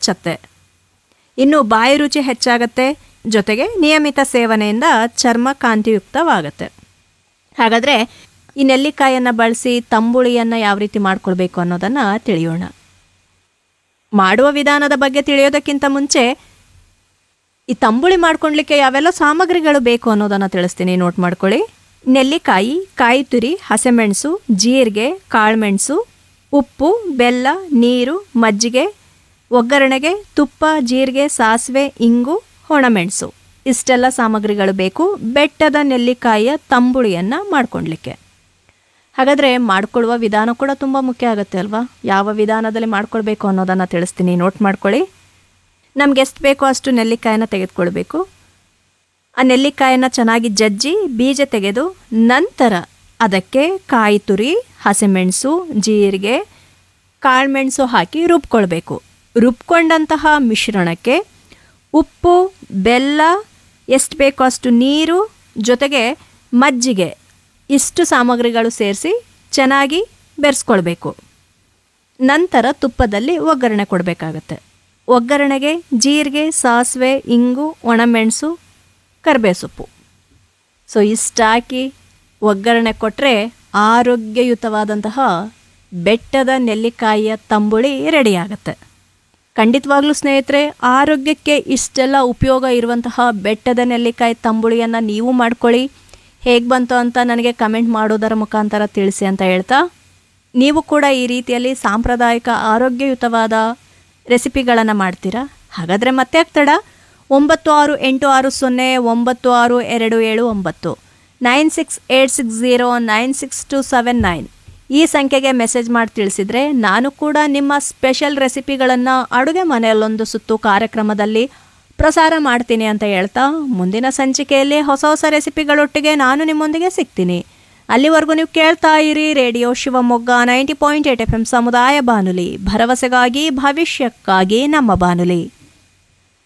ಹೆಚ್ಚತ್ತೆ ಇನ್ನು ಬಾಯಿ ರುಚಿ ಹೆಚ್ಚಾಗತ್ತೆ ಜೊತೆಗೆ ನಿಯಮಿತ ಸೇವನೆಯಿಂದ ಚರ್ಮ ಕಾಂತಿಯುಕ್ತವಾಗತ್ತೆ ಹಾಗಾದರೆ ಈ ನೆಲ್ಲಿಕಾಯನ್ನು ಬಳಸಿ ತಂಬುಳಿಯನ್ನು ಯಾವ ರೀತಿ ಮಾಡ್ಕೊಳ್ಬೇಕು ಅನ್ನೋದನ್ನು ತಿಳಿಯೋಣ ಮಾಡುವ ವಿಧಾನದ ಬಗ್ಗೆ ತಿಳಿಯೋದಕ್ಕಿಂತ ಮುಂಚೆ ಈ ತಂಬುಳಿ ಮಾಡ್ಕೊಳ್ಲಿಕ್ಕೆ ಯಾವೆಲ್ಲ ಸಾಮಗ್ರಿಗಳು ಬೇಕು ಅನ್ನೋದನ್ನು ತಿಳಿಸ್ತೀನಿ ನೋಟ್ ಮಾಡ್ಕೊಳ್ಳಿ ನೆಲ್ಲಿಕಾಯಿ ಕಾಯಿ ತುರಿ ಹಸೆಮೆಣಸು ಜೀರಿಗೆ ಕಾಳುಮೆಣಸು ಉಪ್ಪು ಬೆಲ್ಲ ನೀರು ಮಜ್ಜಿಗೆ ಒಗ್ಗರಣೆಗೆ ತುಪ್ಪ ಜೀರಿಗೆ ಸಾಸಿವೆ ಇಂಗು ಒಣಮೆಣಸು ಇಷ್ಟೆಲ್ಲ ಸಾಮಗ್ರಿಗಳು ಬೇಕು ಬೆಟ್ಟದ ನೆಲ್ಲಿಕಾಯಿಯ ತಂಬುಳಿಯನ್ನು ಮಾಡ್ಕೊಳ್ಲಿಕ್ಕೆ ಹಾಗಾದರೆ ಮಾಡ್ಕೊಳ್ಳುವ ವಿಧಾನ ಕೂಡ ತುಂಬ ಮುಖ್ಯ ಆಗುತ್ತೆ ಅಲ್ವಾ ಯಾವ ವಿಧಾನದಲ್ಲಿ ಮಾಡ್ಕೊಳ್ಬೇಕು ಅನ್ನೋದನ್ನು ತಿಳಿಸ್ತೀನಿ ನೋಟ್ ಮಾಡ್ಕೊಳ್ಳಿ ನಮ್ಗೆ ಎಷ್ಟು ಬೇಕೋ ಅಷ್ಟು ನೆಲ್ಲಿಕಾಯಿನ ತೆಗೆದುಕೊಳ್ಬೇಕು ಆ ನೆಲ್ಲಿಕಾಯನ್ನು ಚೆನ್ನಾಗಿ ಜಜ್ಜಿ ಬೀಜ ತೆಗೆದು ನಂತರ ಅದಕ್ಕೆ ಕಾಯಿ ತುರಿ ಹಸಿಮೆಣಸು ಜೀರಿಗೆ ಕಾಳುಮೆಣಸು ಹಾಕಿ ರುಬ್ಕೊಳ್ಬೇಕು ರುಬ್ಕೊಂಡಂತಹ ಮಿಶ್ರಣಕ್ಕೆ ಉಪ್ಪು ಬೆಲ್ಲ ಎಷ್ಟು ಬೇಕೋ ಅಷ್ಟು ನೀರು ಜೊತೆಗೆ ಮಜ್ಜಿಗೆ ಇಷ್ಟು ಸಾಮಗ್ರಿಗಳು ಸೇರಿಸಿ ಚೆನ್ನಾಗಿ ಬೆರೆಸ್ಕೊಳ್ಬೇಕು ನಂತರ ತುಪ್ಪದಲ್ಲಿ ಒಗ್ಗರಣೆ ಕೊಡಬೇಕಾಗತ್ತೆ ಒಗ್ಗರಣೆಗೆ ಜೀರಿಗೆ ಸಾಸಿವೆ ಇಂಗು ಒಣಮೆಣಸು ಕರಿಬೇ ಸೊಪ್ಪು ಸೊ ಇಷ್ಟು ಹಾಕಿ ಒಗ್ಗರಣೆ ಕೊಟ್ಟರೆ ಆರೋಗ್ಯಯುತವಾದಂತಹ ಬೆಟ್ಟದ ನೆಲ್ಲಿಕಾಯಿಯ ತಂಬುಳಿ ರೆಡಿಯಾಗತ್ತೆ ಖಂಡಿತವಾಗ್ಲೂ ಸ್ನೇಹಿತರೆ ಆರೋಗ್ಯಕ್ಕೆ ಇಷ್ಟೆಲ್ಲ ಉಪಯೋಗ ಇರುವಂತಹ ಬೆಟ್ಟದ ನೆಲ್ಲಿಕಾಯಿ ತಂಬುಳಿಯನ್ನು ನೀವು ಮಾಡ್ಕೊಳ್ಳಿ ಹೇಗೆ ಬಂತು ಅಂತ ನನಗೆ ಕಮೆಂಟ್ ಮಾಡೋದರ ಮುಖಾಂತರ ತಿಳಿಸಿ ಅಂತ ಹೇಳ್ತಾ ನೀವು ಕೂಡ ಈ ರೀತಿಯಲ್ಲಿ ಸಾಂಪ್ರದಾಯಿಕ ಆರೋಗ್ಯಯುತವಾದ ರೆಸಿಪಿಗಳನ್ನು ಮಾಡ್ತೀರಾ ಹಾಗಾದರೆ ಮತ್ತೆ ಆಗ್ತಡ ಒಂಬತ್ತು ಆರು ಎಂಟು ಆರು ಸೊನ್ನೆ ಒಂಬತ್ತು ಆರು ಎರಡು ಏಳು ಒಂಬತ್ತು nine six eight six zero nine six two seven nine ಈ ಸಂಖ್ಯೆಗೆ ಮೆಸೇಜ್ ಮಾಡಿ ತಿಳಿಸಿದರೆ ನಾನು ಕೂಡ ನಿಮ್ಮ ಸ್ಪೆಷಲ್ ರೆಸಿಪಿಗಳನ್ನು ಅಡುಗೆ ಮನೆಯಲ್ಲೊಂದು ಸುತ್ತು ಕಾರ್ಯಕ್ರಮದಲ್ಲಿ ಪ್ರಸಾರ ಮಾಡ್ತೀನಿ ಅಂತ ಹೇಳ್ತಾ ಮುಂದಿನ ಸಂಚಿಕೆಯಲ್ಲಿ ಹೊಸ ಹೊಸ ರೆಸಿಪಿಗಳೊಟ್ಟಿಗೆ ನಾನು ನಿಮ್ಮೊಂದಿಗೆ ಸಿಗ್ತೀನಿ ಅಲ್ಲಿವರೆಗೂ ನೀವು ಕೇಳ್ತಾ ಇರಿ radio Shivamogga ninety point eight F M ಸಮುದಾಯ ಬಾನುಲಿ ಭರವಸೆಗಾಗಿ ಭವಿಷ್ಯಕ್ಕಾಗಿ ನಮ್ಮ ಬಾನುಲಿ